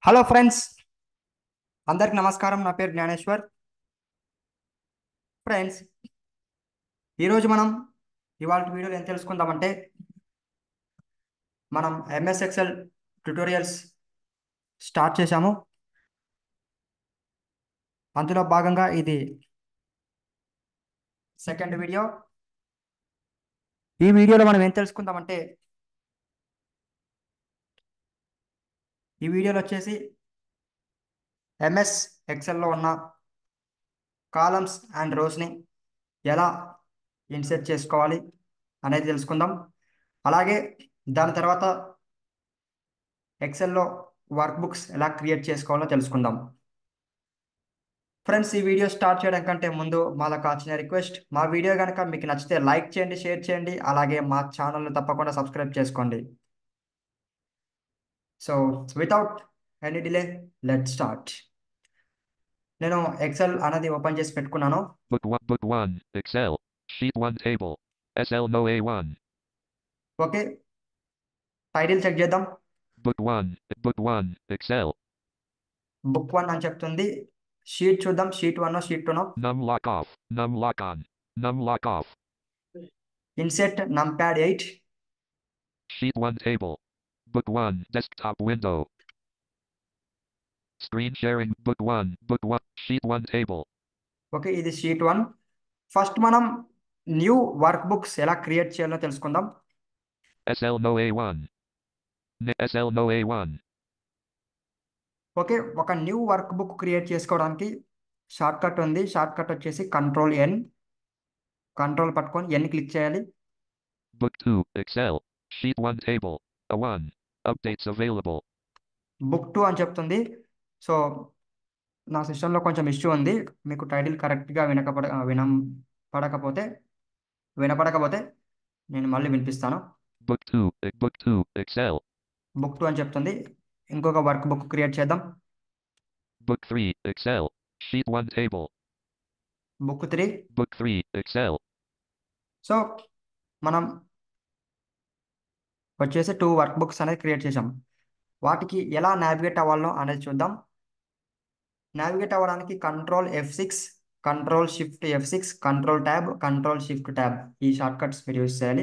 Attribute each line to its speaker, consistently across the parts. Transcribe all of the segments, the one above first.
Speaker 1: Hello friends అందరికి నమస్కారం నా పేరు జ్ఞానేశ్వర్ ఫ్రెండ్స్ ఈరోజు మనం ఇవాళ వీడియోలో ఏం తెలుసుకుందామంటే మనం ఎంఎస్ ఎక్సెల్ ట్యుటోరియల్స్ స్టార్ట్ చేశాము అందులో భాగంగా ఇది సెకండ్ వీడియో ఈ వీడియోలో మనం ఏం తెలుసుకుందామంటే ఈ వీడియోలో వచ్చేసి ఎంఎస్ ఎక్సెల్లో ఉన్న కాలమ్స్ అండ్ రోస్ని ఎలా ఇన్సెర్ట్ చేసుకోవాలి అనేది తెలుసుకుందాం అలాగే దాని తర్వాత ఎక్సెల్లో వర్క్ బుక్స్ ఎలా క్రియేట్ చేసుకోవాలో తెలుసుకుందాం ఫ్రెండ్స్ ఈ వీడియో స్టార్ట్ చేయడం కంటే ముందు మాకు కాచిన రిక్వెస్ట్ మా వీడియో కనుక మీకు నచ్చితే లైక్ చేయండి షేర్ చేయండి అలాగే మా ఛానల్ని తప్పకుండా సబ్స్క్రైబ్ చేసుకోండి so without any delay let start నేను ఎక్సెల్ అనేది ఓపెన్ చేసి పెట్టుకున్నాను
Speaker 2: Book 1, Book 1, Excel, Sheet 1 Table, SL No A1,
Speaker 1: okay title check చేద్దాం
Speaker 2: Book 1, Book 1, Excel,
Speaker 1: book one అని చెప్తుంది షీట్ చూద్దాం షీట్ వన్ షీట్ టూనో
Speaker 2: Num Lock Off, Num Lock On, Num Lock Off,
Speaker 1: insert numpad eight
Speaker 2: Sheet 1 Table, Book 1, Desktop Window, Screen Sharing, Book 1, Book 1, Sheet 1 Table,
Speaker 1: okay ఇది sheet one first మనం new workbooks ఎలా క్రియేట్ చేయాలో తెలుసుకుందాం
Speaker 2: SL No A1, N- SL No A1,
Speaker 1: okay ఒక new workbook create చేసుకోవడానికి shortcut ఉంది షార్ట్ కట్ వచ్చేసి కంట్రోల్ ఎన్ కంట్రోల్ పట్టుకొని ఎన్ క్లిక్ చేయాలి
Speaker 2: Book 2, Excel, Sheet 1 Table, A1, Updates Available,
Speaker 1: book two అని చెప్తుంది సో నా సిస్టంలో కొంచెం ఇష్యూ ఉంది మీకు టైటిల్ కరెక్ట్గా వినకపడ వినం పడకపోతే వినపడకపోతే నేను మళ్ళీ వినిపిస్తాను
Speaker 2: Book 2, eh, Book 2, Excel,
Speaker 1: book two అని చెప్తుంది ఇంకొక వర్క్ బుక్ క్రియేట్ చేద్దాం
Speaker 2: Book 3, Excel, Sheet 1 Table,
Speaker 1: book three
Speaker 2: Book 3, Excel,
Speaker 1: so మనం వచ్చేసి టూ వర్క్ బుక్స్ అనేది క్రియేట్ చేసాం వాటికి ఎలా నావిగేట్ అవ్వాలో అనేది చూద్దాం నావిగేట్ అవ్వడానికి control F six control shift F six control tab control shift tab ఈ షార్ట్ కట్స్ మీరు యూస్ చేయాలి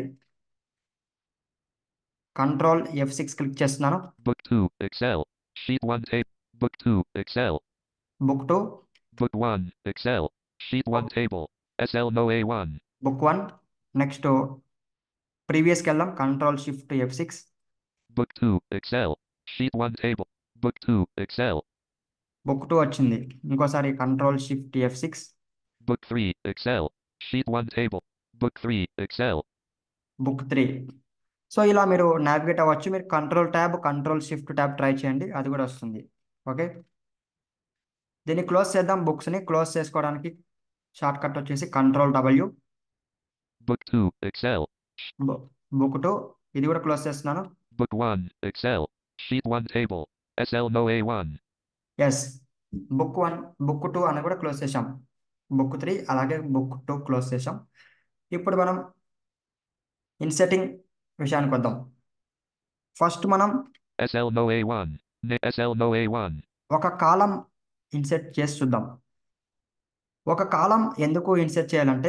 Speaker 1: కంట్రోల్ ఎఫ్ సిక్స్ క్లిక్ చేస్తున్నాను
Speaker 2: Book 2, Excel, Sheet 1 Table, Book 2, Excel,
Speaker 1: book two
Speaker 2: Book 1, Excel, Sheet 1 Table, SL No A1,
Speaker 1: book one next ప్రీవియస్కి వెళ్దాం control shift F six
Speaker 2: Book 2, Excel, Sheet 1 Table, Book 2, Excel,
Speaker 1: book two వచ్చింది ఇంకోసారి control shift F six
Speaker 2: Book 3, Excel, Sheet 1 Table, Book 3, Excel,
Speaker 1: book three so ఇలా మీరు navigate అవ్వచ్చు మీరు control tab control shift tab try చేయండి అది కూడా వస్తుంది ఓకే దీన్ని క్లోజ్ చేద్దాం బుక్స్ని క్లోజ్ చేసుకోవడానికి షార్ట్ కట్ వచ్చేసి control W
Speaker 2: Book 2, Excel,
Speaker 1: book two ఇది కూడా క్లోజ్ చేస్తున్నాను
Speaker 2: Book 1, Excel, Sheet 1 Table, SL No A1,
Speaker 1: yes book one book two అని కూడా క్లోజ్ చేసాం బుక్ త్రీ అలాగే బుక్ టూ క్లోజ్ చేసాం ఇప్పుడు మనం ఇన్సెట్టింగ్ విషయానికి వద్దాం ఫస్ట్ మనం
Speaker 2: SL No A1, N- SL No A1,
Speaker 1: ఒక కాలం ఇన్సెట్ చేసి చూద్దాం ఒక కాలం ఎందుకు ఇన్సెట్ చేయాలంటే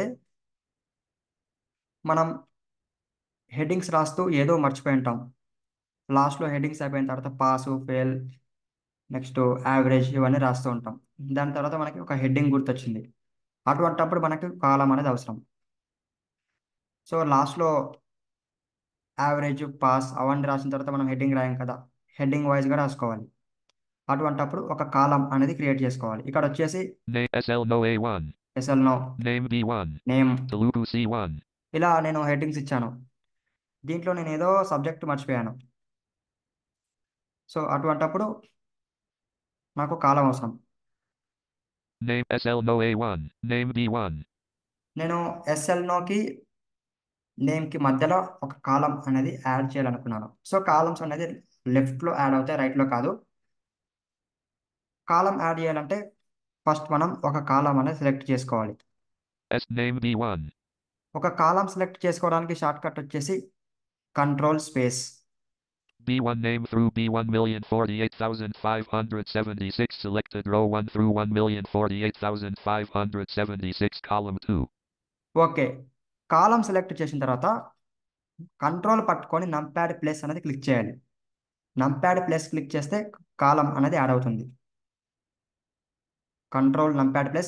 Speaker 1: మనం హెడ్డింగ్స్ రాస్తూ ఏదో మర్చిపోయి ఉంటాం లాస్ట్లో హెడ్డింగ్స్ అయిపోయిన తర్వాత పాసు ఫెయిల్ నెక్స్ట్ యావరేజ్ ఇవన్నీ రాస్తూ ఉంటాం దాని తర్వాత మనకి ఒక హెడ్డింగ్ గుర్తొచ్చింది అటువంటప్పుడు మనకి కాలం అనేది అవసరం సో లాస్ట్లో యావరేజ్ పాస్ అవన్నీ రాసిన తర్వాత మనం హెడ్డింగ్ రాయం కదా హెడ్డింగ్ వైజ్గా రాసుకోవాలి అటువంటప్పుడు ఒక కాలం అనేది క్రియేట్ చేసుకోవాలి ఇక్కడ వచ్చేసి
Speaker 2: Name SL No A1,
Speaker 1: SL no
Speaker 2: Name B1,
Speaker 1: name
Speaker 2: Telugu C1,
Speaker 1: ఇలా నేను హెడ్డింగ్స్ ఇచ్చాను దీంట్లో నేను ఏదో సబ్జెక్ట్ మర్చిపోయాను సో అటువంటప్పుడు నాకు కాలం అవసరం
Speaker 2: Name SL No A1, Name B1,
Speaker 1: నేను ఎస్ఎల్నోకి నేమ్కి మధ్యలో ఒక కాలం అనేది యాడ్ చేయాలనుకున్నాను సో కాలమ్స్ అనేది లెఫ్ట్లో యాడ్ అవుతాయి రైట్లో కాదు కాలం యాడ్ చేయాలంటే ఫస్ట్ మనం ఒక కాలం అనేది సెలెక్ట్ చేసుకోవాలి
Speaker 2: S Name B1,
Speaker 1: ఒక కాలం సెలెక్ట్ చేసుకోవడానికి షార్ట్ కట్ వచ్చేసి control space
Speaker 2: B1 name through B1048576 selected row 1 through 1048576 column 2.
Speaker 1: Okay column select చేసిన తర్వాత కంట్రోల్ పట్టుకొని నంప్యాడ్ ప్లస్ అనేది క్లిక్ చేయాలి నంప్యాడ్ ప్లస్ క్లిక్ చేస్తే కాలం అనేది యాడ్ అవుతుంది కంట్రోల్ నంప్యాడ్ ప్లస్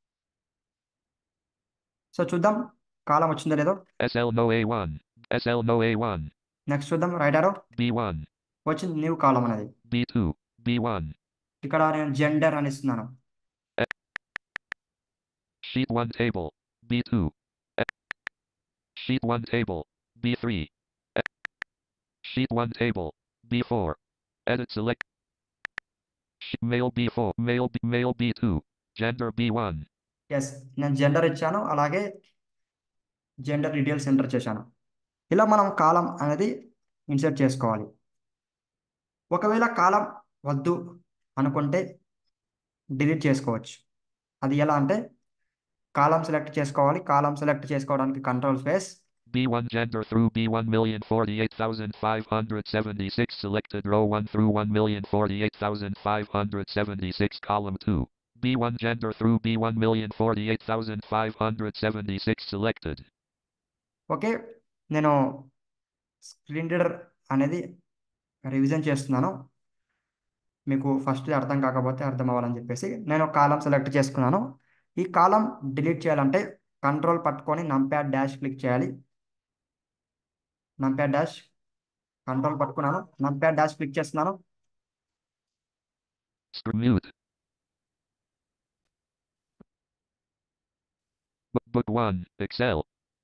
Speaker 1: సో చూద్దాం కాలం వచ్చిందో లేదో
Speaker 2: SL no A1. SL no A1.
Speaker 1: Next చూద్దాం రైట్ ఆరో
Speaker 2: B1.
Speaker 1: వచ్చింది న్యూ కాలం అనేది
Speaker 2: B2. B1.
Speaker 1: ఇక్కడ నేను జెండర్ అని ఇస్తున్నాను
Speaker 2: Sheet 1 table. B2. Eh, Sheet 1 table. B3. Eh, Sheet 1 table. B4. Edit select. Sh- Male B4. Male B, male B2. Gender B1.
Speaker 1: Yes నేను gender ఇచ్చాను అలాగే gender details enter చేశాను ఇలా మనం కాలం అనేది ఇన్సర్ట్ చేసుకోవాలి ఒకవేళ కాలం వద్దు అనుకుంటే డిలీట్ చేసుకోవచ్చు అది ఎలా అంటే కాలం సెలెక్ట్ చేసుకోవాలి కాలం సెలెక్ట్ చేసుకోవడానికి control space
Speaker 2: B1 gender through B1048576 selected row 1 through 1048576 column 2. B1 gender through B1048576 selected.
Speaker 1: Okay నేను స్క్రీన్ రీడర్ అనేది రివిజన్ చేస్తున్నాను మీకు ఫస్ట్ అర్థం కాకపోతే అర్థం అవ్వాలని చెప్పేసి నేను కాలం సెలెక్ట్ చేసుకున్నాను ఈ కాలం డిలీట్ చేయాలంటే కంట్రోల్ పట్టుకొని నంప్యాడ్ డాష్ క్లిక్ చేయాలి నంప్యాడ్ డాష్ కంట్రోల్ పట్టుకున్నాను నంప్యాడ్ డాష్ క్లిక్ చేస్తున్నాను
Speaker 2: Sc- Mute. B- book 1. Excel.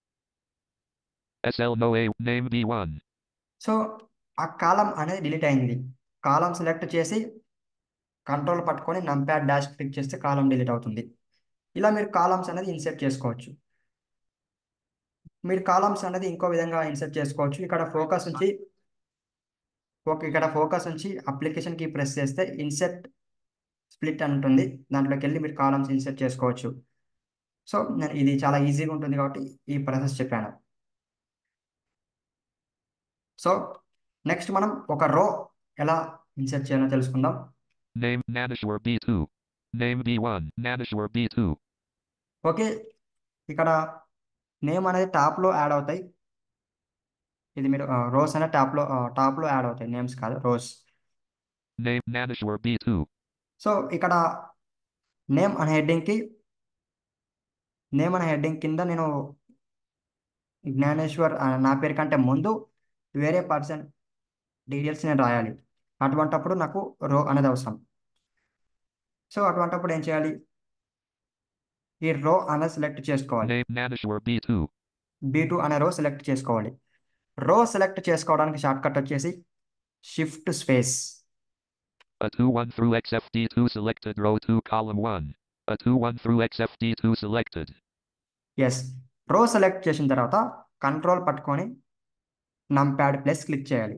Speaker 2: SL no A. Name B1.
Speaker 1: So ఆ కాలం అనేది డిలీట్ అయింది కాలం సెలెక్ట్ చేసి కంట్రోల్ పట్టుకొని నంప్యాడ్ డాష్ క్లిక్ చేస్తే కాలం డిలీట్ అవుతుంది ఇలా మీరు కాలమ్స్ అనేది ఇన్సర్ట్ చేసుకోవచ్చు మీరు కాలమ్స్ అనేది ఇంకో విధంగా ఇన్సర్ట్ చేసుకోవచ్చు ఇక్కడ ఫోకస్ ఉంచి ఓకే ఇక్కడ ఫోకస్ ఉంచి అప్లికేషన్కి ప్రెస్ చేస్తే ఇన్సర్ట్ స్ప్లిట్ అని ఉంటుంది దాంట్లోకి వెళ్ళి మీరు కాలమ్స్ ఇన్సర్ట్ చేసుకోవచ్చు సో నేను ఇది చాలా ఈజీగా ఉంటుంది కాబట్టి ఈ ప్రాసెస్ చెప్పాను సో నెక్స్ట్ మనం ఒక రో ఎలా ఇన్సర్ట్ చేయాలో తెలుసుకుందాం
Speaker 2: Name Nanishwar B2. Name B1. Nanishwar B2.
Speaker 1: Okay ఇక్కడ నేమ్ అనేది టాప్లో యాడ్ అవుతాయి ఇది మీరు రోస్ అనే టాప్లో టాప్లో యాడ్ అవుతాయి నేమ్స్ కాదు rows
Speaker 2: Name Nanishwar B2.
Speaker 1: So ఇక్కడ నేమ్ అనే హెడ్డింగ్కి నేమ్ అనే హెడ్డింగ్ కింద నేను జ్ఞానేశ్వర్ ఆ, నా పేరు కంటే ముందు వేరే పర్సన్ డీటెయిల్స్ నేను రాయాలి అటువంటప్పుడు నాకు రో అనేది అవసరం సో అటువంటప్పుడు ఏం చేయాలి ఈ రో అనేది సెలెక్ట్ చేసుకోవాలి
Speaker 2: Name Nanishwar B2.
Speaker 1: B two అనే రో సెలెక్ట్ చేసుకోవాలి రో సెలెక్ట్ చేసుకోవడానికి షార్ట్ కట్ వచ్చేసి shift space
Speaker 2: A 2 1 through XFD2 selected row 2 column 1. A 2 1 through XFD2 selected.
Speaker 1: Yes row select చేసిన తర్వాత కంట్రోల్ పట్టుకొని నంప్యాడ్ ప్లస్ క్లిక్ చేయాలి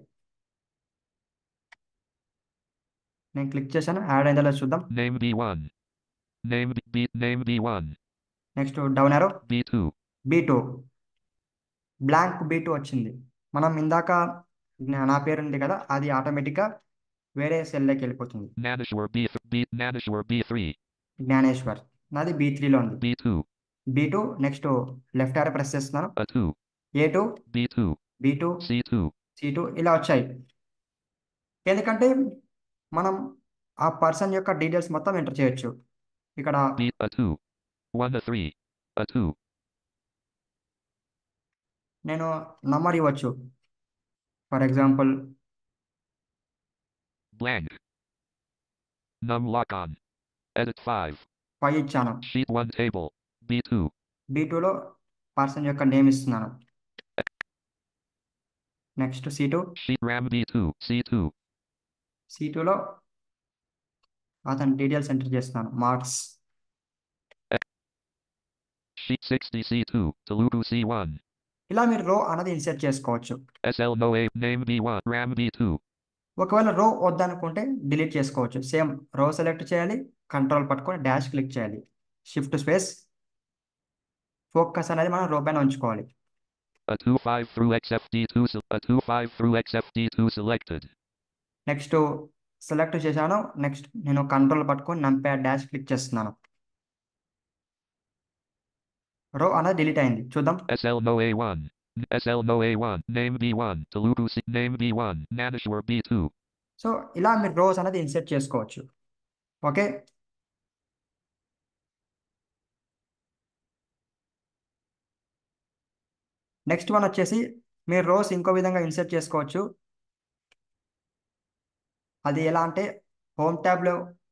Speaker 1: నేను క్లిక్ చేశాను యాడ్ అయిందో లేదో చూద్దాం
Speaker 2: Name B1. Name B, B name B1.
Speaker 1: Next down arrow
Speaker 2: B2.
Speaker 1: B two blank B two వచ్చింది మనం ఇందాక నా- నా పేరు ఉంది కదా అది ఆటోమేటిక్గా వేరే సెల్లోకి వెళ్ళిపోతుంది
Speaker 2: Nanishwar B, B Nanishwar B3.
Speaker 1: Gnaneshwar నాది బీ త్రీలో ఉంది
Speaker 2: B2.
Speaker 1: B two next left arrow press చేస్తున్నాను
Speaker 2: A 2.
Speaker 1: A two
Speaker 2: B2.
Speaker 1: B two
Speaker 2: C2.
Speaker 1: C two ఇలా వచ్చాయి ఎందుకంటే మనం ఆ పర్సన్ యొక్క డీటెయిల్స్ మొత్తం ఎంటర్ చేయొచ్చు ఇక్కడ
Speaker 2: B a 2. 1 a 3. A 2.
Speaker 1: నేను నంబర్ ఇవ్వచ్చు for example
Speaker 2: Blank. Num lock on. Edit 5.
Speaker 1: Five ఇచ్చాను
Speaker 2: Sheet 1 table. B2.
Speaker 1: బీ టూలో పర్సన్ యొక్క నేమ్ ఇస్తున్నాను next C two
Speaker 2: Sheet RAM B2. C2.
Speaker 1: C టూలో అతని డీటెయిల్స్ ఎంటర్ చేస్తున్నాను marks
Speaker 2: Sheet 60 C2. Telugu C1.
Speaker 1: ఇలా మీరు రో అనేది ఇన్సర్ట్ చేసుకోవచ్చు
Speaker 2: SL no A. Name B1. RAM B2.
Speaker 1: ఒకవేళ రో వద్దనుకుంటే డిలీట్ చేసుకోవచ్చు సేమ్ రో సెలెక్ట్ చేయాలి కంట్రోల్ పట్టుకొని డాష్ క్లిక్ చేయాలి షిఫ్ట్ స్పేస్ ఫోకస్ అనేది మనం రో పైన ఉంచుకోవాలి
Speaker 2: A 2 5 through XFD2 se- a 2 5 through XFD2 selected.
Speaker 1: Next select చేశాను నెక్స్ట్ నేను కంట్రోల్ పట్టుకొని నంప్యాడ్ డాష్ క్లిక్ చేస్తున్నాను రో అనేది డిలీట్ అయింది చూద్దాం
Speaker 2: SL no A1. N- SL no A1. Name B1. Telugu C. Name B1. Nanishwar B2.
Speaker 1: So ఇలా మీరు rose అనేది ఇన్సెట్ చేసుకోవచ్చు ఓకే నెక్స్ట్ వన్ వచ్చేసి మీరు రోస్ ఇంకో విధంగా ఇన్సెట్ చేసుకోవచ్చు అది ఎలా అంటే హోమ్ ట్యాబ్లో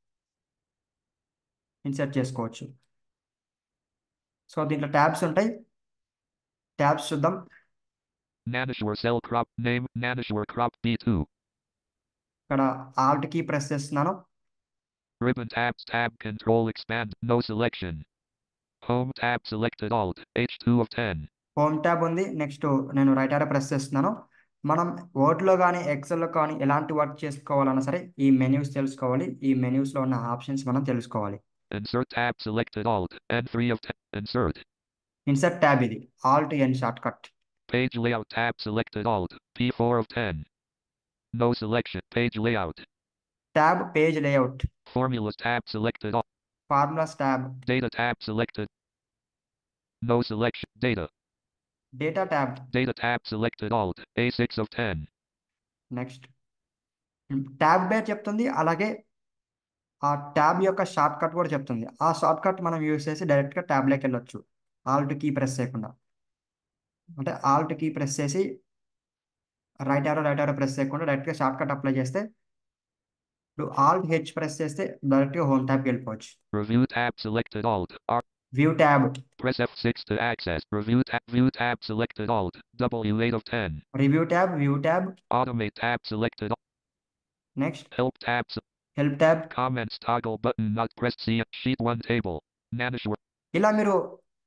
Speaker 1: ఇన్సెట్ చేసుకోవచ్చు సో దీంట్లో ట్యాబ్స్ ఉంటాయి ట్యాబ్స్ చూద్దాం
Speaker 2: Nanishwar cell crop. Name Nanishwar crop B2.
Speaker 1: ఇక్కడ ఆల్ట్ కీ ప్రెస్ చేస్తున్నాను
Speaker 2: Ribbon tabs tab control expand. No selection. Home tab selected alt. H2 of 10.
Speaker 1: Home tab ఉంది నెక్స్ట్ నేను right arrow press చేస్తున్నాను మనం వర్డ్లో కానీ ఎక్సెల్లో కానీ ఎలాంటి వర్క్ చేసుకోవాలన్నా సరే ఈ మెన్యూస్ తెలుసుకోవాలి ఈ మెన్యూస్లో ఉన్న ఆప్షన్స్ మనం తెలుసుకోవాలి
Speaker 2: Insert tab selected alt. N3 of 10. Insert.
Speaker 1: Insert tab ఇది alt N shortcut
Speaker 2: Page layout tab selected alt. P4 of 10. No selection. Page layout.
Speaker 1: Tab page layout
Speaker 2: Formulas tab selected alt.
Speaker 1: Formulas tab
Speaker 2: Data tab selected. No selection. Data.
Speaker 1: Data tab
Speaker 2: Data tab selected alt. A6 of 10.
Speaker 1: Next tab పేరు చెప్తుంది అలాగే ఆ tab యొక్క short cut కూడా చెప్తుంది ఆ short cut మనం use చేసి డైరెక్ట్గా ట్యాబ్లోకి వెళ్ళొచ్చు ఆల్ట్ కీ ప్రెస్ చేయకుండా అంటే ఆల్ట్ కీ ప్రెస్ చేసి right arrow right arrow press చేయకుండా డైరెక్ట్గా షార్ట్ కట్ అప్లై చేస్తే ఇప్పుడు ఆల్ట్ హెచ్ ప్రెస్ చేస్తే డైరెక్ట్గా హోమ్ ట్యాబ్కి వెళ్ళిపోవచ్చు
Speaker 2: Review tab selected alt. R.
Speaker 1: View tab
Speaker 2: Press F6 to access. Review tab. View tab selected alt. W8 of 10.
Speaker 1: Review tab view tab
Speaker 2: Automate tab selected alt.
Speaker 1: Next
Speaker 2: Help tab. se-
Speaker 1: help tab
Speaker 2: Comments toggle button not pressed. C. Sheet 1 table. Nanishwar.
Speaker 1: ఇలా మీరు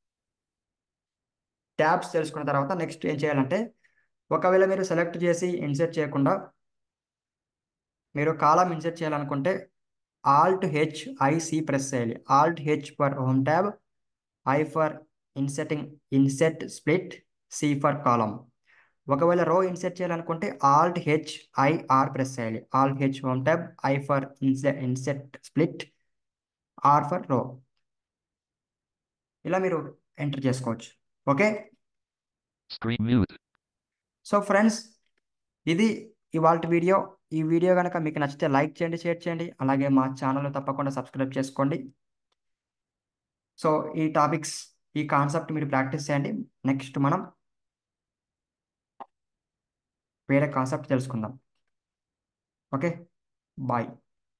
Speaker 1: tabs తెలుసుకున్న తర్వాత next ఏం చేయాలంటే ఒకవేళ మీరు select చేసి insert చేయకుండా మీరు కాలం ఇన్సర్ట్ చేయాలనుకుంటే ఆల్ట్ హెచ్ ఐసి ప్రెస్ చేయాలి alt H for home tab I for inserting insert split C for column ఒకవేళ రో ఇన్సెట్ చేయాలనుకుంటే ఆల్ట్ హెచ్ ఐఆర్ ప్రెస్ చేయాలి alt H home tab I for insert insert split R for row ఇలా మీరు enter చేసుకోవచ్చు okay
Speaker 2: Screen mute.
Speaker 1: So friends ఇది ఇవాళ video ఈ వీడియో కనుక మీకు నచ్చితే లైక్ చేయండి షేర్ చేయండి అలాగే మా ఛానల్ తప్పకుండా సబ్స్క్రైబ్ చేసుకోండి సో ఈ టాపిక్స్ ఈ కాన్సెప్ట్ మీరు ప్రాక్టీస్ చేయండి నెక్స్ట్ మనం వేరే కాన్సెప్ట్ తెలుసుకుందాం ఓకే బాయ్